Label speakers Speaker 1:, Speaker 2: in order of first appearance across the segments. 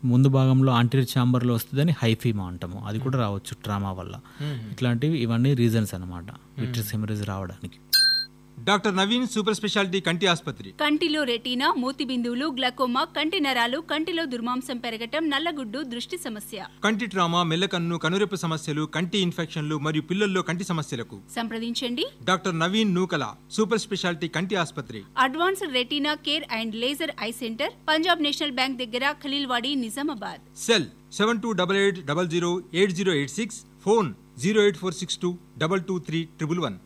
Speaker 1: ముందు భాగంలో ఆంటీరియర్ ఛాంబర్లో వస్తుందని హైఫీమా అంటాము అది కూడా రావచ్చు ట్రామా వల్ల ఇట్లాంటివి ఇవన్నీ రీజన్స్ అనమాట విట్రస్ హెమరేజ్ రావడానికి
Speaker 2: డాక్టర్ నవీన్ సూపర్ స్పెషాలిటీ కంటి ఆసుపత్రి
Speaker 3: కంటిలో రెటీనా మూతి బిందువులు గ్లకోమా కంటి నరాలు కంటిలో దుర్మాంసం పెరగటం నల్లగుడ్డు దృష్టి సమస్య
Speaker 2: కంటి ట్రామా మెల్లకన్ను కనురెప్పు సమస్యలు కంటి ఇన్ఫెక్షన్లు మరియు పిల్లల్లో కంటి సమస్యలకు
Speaker 3: సంప్రదించండి
Speaker 2: doctor Naveen Nukala super speciality కంటి ఆసుపత్రి
Speaker 3: advanced retina care and laser eye centre Punjab national bank దగ్గర Khaleelwadi Nizamabad
Speaker 2: cell seven two double eight double zero eight zero eight six phone zero eight four six two double two three triple one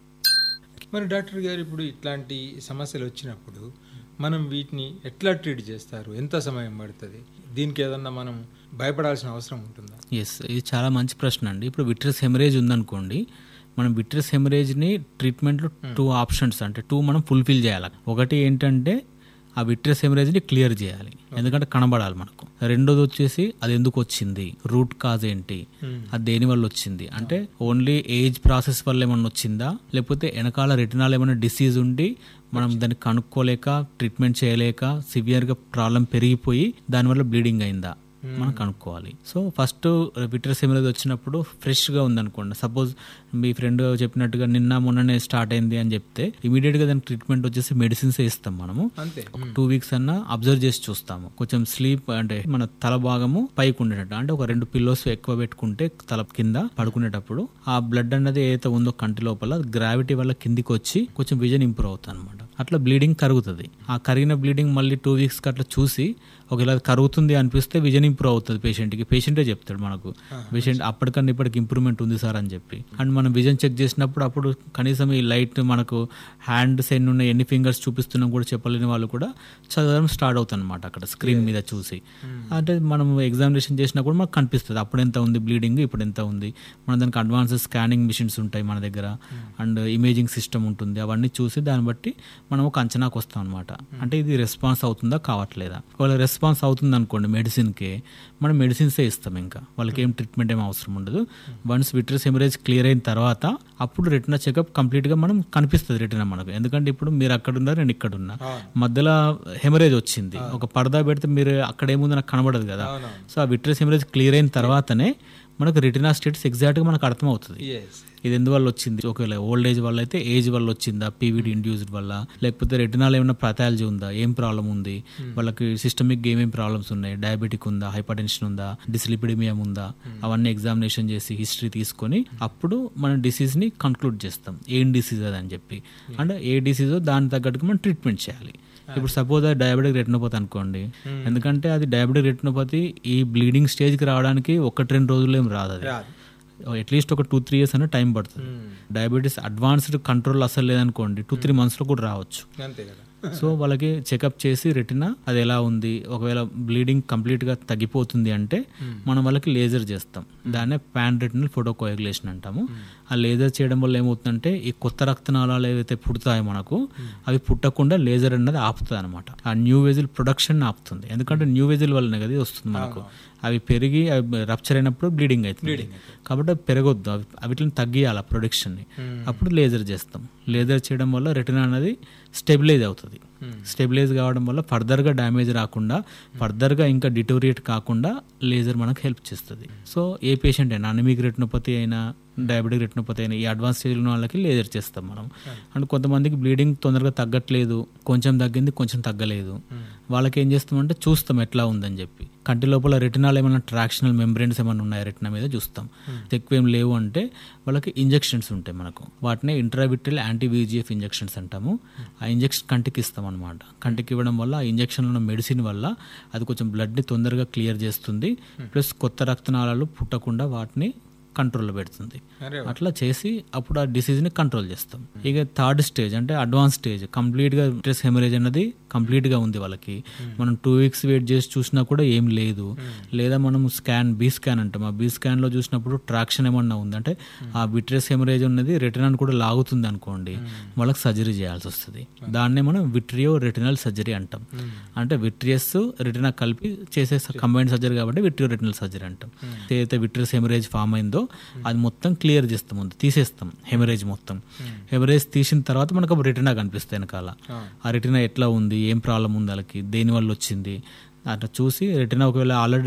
Speaker 2: మరి doctor గారు ఇప్పుడు ఇట్లాంటి సమస్యలు వచ్చినప్పుడు మనం వీటిని ఎట్లా ట్రీట్ చేస్తారు ఎంత సమయం పడుతుంది దీనికి ఏదన్నా మనం భయపడాల్సిన అవసరం ఉంటుందా
Speaker 1: ఎస్ ఇది చాలా మంచి ప్రశ్న అండి ఇప్పుడు విట్రస్ హెమరేజ్ ఉందనుకోండి మనం విట్రస్ హెమరేజ్ని ట్రీట్మెంట్లో టూ ఆప్షన్స్ అంటే టూ మనం ఫుల్ఫిల్ చేయాలి ఒకటి ఏంటంటే ఆ విట్రస్ హెమరేజ్ని క్లియర్ చేయాలి ఎందుకంటే కనబడాలి మనకు రెండోది వచ్చేసి అది ఎందుకు వచ్చింది రూట్ కాజ్ ఏంటి అది దేని వల్ల వచ్చింది అంటే ఓన్లీ ఏజ్ ప్రాసెస్ వల్ల ఏమన్నా వచ్చిందా లేకపోతే వెనకాల రెటినాల్ ఏమైనా డిసీజ్ ఉండి మనం దాన్ని కనుక్కోలేక ట్రీట్మెంట్ చేయలేక సివియర్గా ప్రాబ్లం పెరిగిపోయి దానివల్ల బ్లీడింగ్ అయిందా మనం కనుక్కోవాలి సో ఫస్ట్ విట్రస్ హెమరేజ్ వచ్చినప్పుడు ఫ్రెష్గా ఉందనుకోండి సపోజ్ మీ ఫ్రెండ్ చెప్పినట్టుగా నిన్న మొన్ననే స్టార్ట్ అయింది అని చెప్తే ఇమీడియట్గా దానికి ట్రీట్మెంట్ వచ్చేసి మెడిసిన్స్ ఇస్తాం మనము
Speaker 2: అంతే
Speaker 1: ఒక టూ వీక్స్ అన్న అబ్జర్వ్ చేసి చూస్తాము కొంచెం స్లీప్ అంటే మన తల భాగము పైకి ఉండేటట్టు అంటే ఒక రెండు పిల్లోస్ ఎక్కువ పెట్టుకుంటే తల కింద పడుకునేటప్పుడు ఆ బ్లడ్ అన్నది ఏదైతే ఉందో కంటి లోపల గ్రావిటీ వల్ల కిందికి వచ్చి కొంచెం విజన్ ఇంప్రూవ్ అవుతుంది అనమాట అట్లా బ్లీడింగ్ కరుగుతుంది ఆ కరిగిన బ్లీడింగ్ మళ్ళీ టూ వీక్స్కి అట్లా చూసి ఒకవేళ అది కరుగుతుంది అనిపిస్తే విజన్ ఇంప్రూవ్ అవుతుంది పేషెంట్కి పేషెంటే చెప్తాడు మనకు పేషెంట్ అప్పటికన్నా ఇప్పటికి ఇంప్రూవ్మెంట్ ఉంది సార్ అని చెప్పి అండ్ మనం విజన్ చెక్ చేసినప్పుడు అప్పుడు కనీసం ఈ లైట్ మనకు హ్యాండ్స్ ఎన్ని ఉన్నాయి ఎన్ని ఫింగర్స్ చూపిస్తున్నాం కూడా చెప్పలేని వాళ్ళు కూడా చదవడం స్టార్ట్ అవుతుంది అనమాట అక్కడ స్క్రీన్ మీద చూసి అంటే మనం ఎగ్జామినేషన్ చేసినా కూడా మనకు కనిపిస్తుంది అప్పుడు ఎంత ఉంది బ్లీడింగ్ ఇప్పుడు ఎంత ఉంది మన దానికి అడ్వాన్స్ స్కానింగ్ మిషన్స్ ఉంటాయి మన దగ్గర అండ్ ఇమేజింగ్ సిస్టమ్ ఉంటుంది అవన్నీ చూసి దాన్ని బట్టి మనం ఒక అంచనాకు వస్తాం అనమాట అంటే ఇది రెస్పాన్స్ అవుతుందా కావట్లేదా ఒకవేళ రెస్పాన్స్ అవుతుంది అనుకోండి మెడిసిన్కి మనం మెడిసిన్సే ఇస్తాం ఇంకా వాళ్ళకి ఏం ట్రీట్మెంట్ ఏం అవసరం ఉండదు వన్స్ విట్రస్ హెమరేజ్ క్లియర్ అయిన తర్వాత అప్పుడు రెటినా చెకప్ కంప్లీట్గా మనం కనిపిస్తుంది రెటినా మనకు ఎందుకంటే ఇప్పుడు మీరు అక్కడ ఉన్నారు నేను ఇక్కడ ఉన్నా మధ్యలో హెమరేజ్ వచ్చింది ఒక పరదా పెడితే మీరు అక్కడ ఏముంది నాకు కనబడదు కదా సో ఆ విట్రస్ హెమరేజ్ క్లియర్ అయిన తర్వాతనే మనకు రెటినా స్టేటస్ ఎగ్జాక్ట్గా మనకు అర్థమవుతుంది ఇది ఎందువల్ల వచ్చింది ఒకవేళ ఓల్డ్ ఏజ్ వల్ల అయితే ఏజ్ వల్ల వచ్చిందా పీవీడి ఇండ్యూస్డ్ వల్ల లేకపోతే రెటినాల్ ఏమైనా ప్రతాలజీ ఉందా ఏం ప్రాబ్లం ఉంది వాళ్ళకి సిస్టమిక్ ఏమేమి ప్రాబ్లమ్స్ ఉన్నాయి డయాబెటిక్ ఉందా హైపర్ టెన్షన్ ఉందా డిస్లిపిడిమియం ఉందా అవన్నీ ఎగ్జామినేషన్ చేసి హిస్టరీ తీసుకొని అప్పుడు మనం డిసీజ్ ని కన్క్లూడ్ చేస్తాం ఏం డిసీజ్ అది అని చెప్పి అంటే ఏ డిసీజో దాని తగ్గట్టుగా మనం ట్రీట్మెంట్ చేయాలి ఇప్పుడు సపోజ్ అది డయాబెటిక్ రెటినోపతి అనుకోండి ఎందుకంటే అది డయాబెటిక్ రెటినోపతి ఈ బ్లీడింగ్ స్టేజ్కి రావడానికి ఒకటి రెండు రోజుల్లో ఏం రాదు అది అట్లీస్ట్ ఒక టూ త్రీ ఇయర్స్ అన్న టైం పడుతుంది డయాబెటీస్ అడ్వాన్స్డ్ కంట్రోల్ అసలు లేదనుకోండి టూ త్రీ మంత్స్లో కూడా రావచ్చు
Speaker 2: అంతే కదా
Speaker 1: సో వాళ్ళకి చెకప్ చేసి రెటినా అది ఎలా ఉంది ఒకవేళ బ్లీడింగ్ కంప్లీట్ గా తగ్గిపోతుంది అంటే మనం వాళ్ళకి లేజర్ చేస్తాం దాన్నే పాన్ రెటినల్ ఫోటోకోయాగులేషన్ అంటాము ఆ లేజర్ చేయడం వల్ల ఏమవుతుందంటే ఈ కొత్త రక్తనాళాలు ఏవైతే పుడతాయో మనకు అవి పుట్టకుండా లేజర్ అన్నది ఆపుతుంది అనమాట ఆ న్యూ వెజిల్ ప్రొడక్షన్ ఆపుతుంది ఎందుకంటే న్యూ వెజిల్ వల్లనే కదా ఇది వస్తుంది మనకు అవి పెరిగి అవి రప్చర్ అయినప్పుడు బ్లీడింగ్ అవుతుంది కాబట్టి అవి పెరగొద్దు అవి వీటిని తగ్గియాలి ప్రొడక్షన్ని అప్పుడు లేజర్ చేస్తాం లేజర్ చేయడం వల్ల రెటినా అనేది స్టెబిలైజ్ అవుతుంది స్టెబిలైజ్ కావడం వల్ల ఫర్దర్గా డ్యామేజ్ రాకుండా ఫర్దర్గా ఇంకా డిటోరియేట్ కాకుండా లేజర్ మనకు హెల్ప్ చేస్తుంది సో ఏ పేషెంట్ అయినా అనమిక్ రెటినోపతి అయినా డయాబెటిక్ రెటినోపతి అయినా ఈ అడ్వాన్స్ స్టేజ్లో ఉన్న వాళ్ళకి లేజర్ చేస్తాం మనం అండ్ కొంతమందికి బ్లీడింగ్ తొందరగా తగ్గట్లేదు కొంచెం తగ్గింది కొంచెం తగ్గలేదు వాళ్ళకి ఏం చేస్తామంటే చూస్తాం ఎట్లా ఉందని చెప్పి కంటి లోపల రెటినాల్ ఏమైనా ట్రాక్షనల్ మెంబ్రెన్స్ ఏమైనా ఉన్నాయా రెటినా మీద చూస్తాం ఎక్కువ ఏం లేవు అంటే వాళ్ళకి ఇంజెక్షన్స్ ఉంటాయి మనకు వాటిని ఇంట్రావిటల్ యాంటీ విజిఎఫ్ ఇంజెక్షన్స్ అంటాము ఆ ఇంజెక్షన్ కంటికి ఇస్తాం అనమాట కంటికి ఇవ్వడం వల్ల ఆ ఇంజెక్షన్ ఉన్న మెడిసిన్ వల్ల అది కొంచెం బ్లడ్ని తొందరగా క్లియర్ చేస్తుంది ప్లస్ కొత్త రక్తనాళాలు పుట్టకుండా వాటిని కంట్రోల్లో పెడుతుంది అట్లా చేసి అప్పుడు ఆ డిసీజ్ ని కంట్రోల్ చేస్తాం ఇక థర్డ్ స్టేజ్ అంటే అడ్వాన్స్ స్టేజ్ కంప్లీట్ గా స్ట్రెస్ హెమరేజ్ అన్నది కంప్లీట్ గా ఉంది వాళ్ళకి మనం టూ వీక్స్ వెయిట్ చేసి చూసినా కూడా ఏం లేదు లేదా మనం స్కాన్ బీ స్కాన్ అంటాం ఆ బీ స్కాన్ లో చూసినప్పుడు ట్రాక్షన్ ఏమన్నా ఉంది అంటే ఆ విట్రెస్ హెమరేజ్ ఉన్నది రెటినాన్ కూడా లాగుతుంది అనుకోండి వాళ్ళకి సర్జరీ చేయాల్సి వస్తుంది దాన్నే మనం విట్రియో రెటినల్ సర్జరీ అంటాం అంటే విట్రియస్ రెటినా కలిపి చేసే కంబైన్ సర్జరీ కాబట్టి విట్రియో రెటినల్ సర్జరీ అంటాం ఏదైతే విట్రియస్ హెమరేజ్ ఫామ్ అయిందో అది మొత్తం క్లియర్ చేస్తాం ముందు తీసేస్తాం హెమరేజ్ మొత్తం హెమరేజ్ తీసిన తర్వాత మనకు ఒక రెటినా కనిపిస్తాయి వెనకాల ఆ రెటినా ఎట్లా ఉంది ఏం ప్రాబ్లం ఉంది వాళ్ళకి దేని వల్ల వచ్చింది అట్లా చూసి రెటినా ఒకవేళ ఆల్రెడీ